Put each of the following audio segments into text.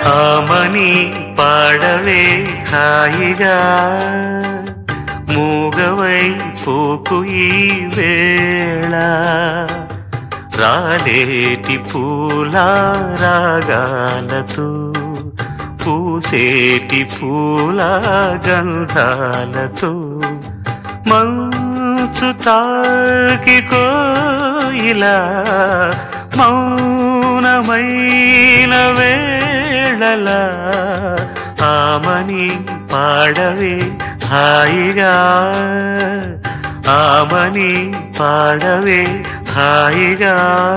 ఆమని పాడవే హాయిగా మూగవై పోకు ఈ వేళ రాలేటి పూల రాగాలతో పూసేటి పూల గంధాలతో మంచు తాకి కోయిలా మౌనమైన వేళల ఆమని పాడవే హాయిగా ఆమని పాడవే హాయిగా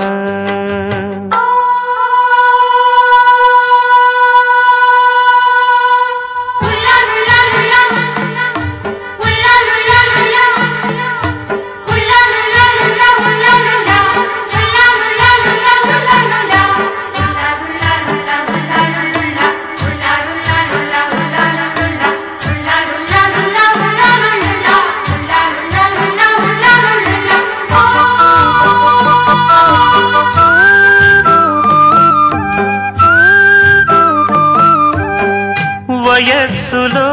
వయస్సులో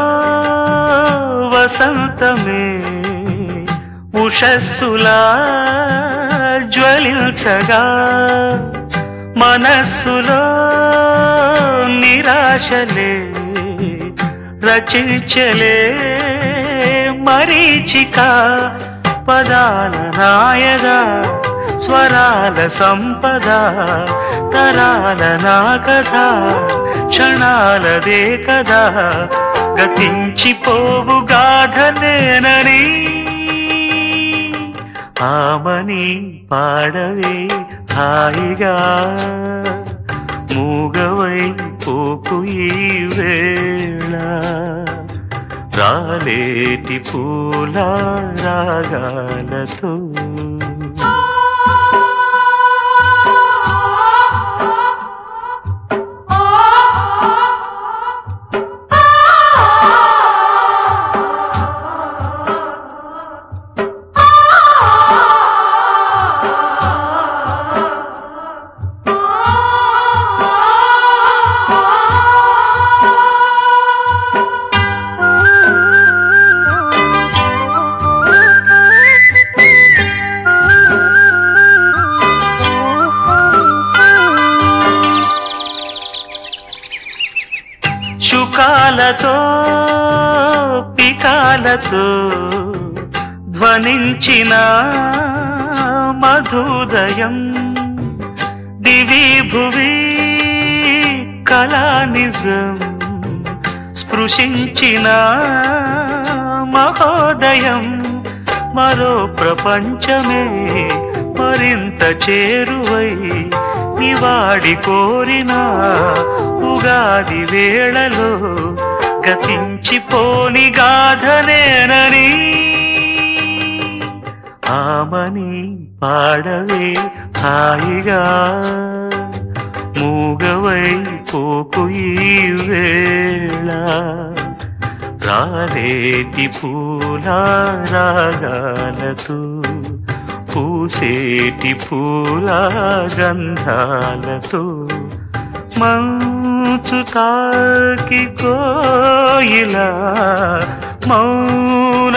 వసంతమే ఉషస్సులా జ్వలించగా మనస్సులో నిరాశలే రచించలే మరీచిక పదాల నాయగా స్వరాల సంపద తరాల నా కథ క్షణాలదే కదా గతించిపోవు గాథలేనని ఆమని పాడవే హాయిగా మూగవై పోకు ఈ వేళ రాలేటి పూల రాగాలతో శుకాలతో పికాలతో ధ్వనించిన మధుదయం దివి భువి కళానిజం స్పృశించిన మహోదయం మరో ప్రపంచమే మరింత చేరువై నివాడి కోరిన ఉగాది వేళలో గతించిపోని గాథనేనని ఆమని పాడవే హాయిగా మూగవై పోకు ఈ వేళ రాలేటి పూల రాగాలతో పూసేటి పూల గంధాలతో మంచు తాకి కోయిలా మౌనమైన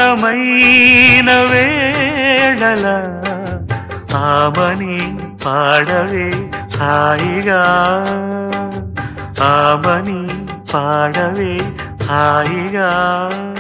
వేళల ఆమని పాడవే హాయిగా ఆమని పాడవే హాయిగా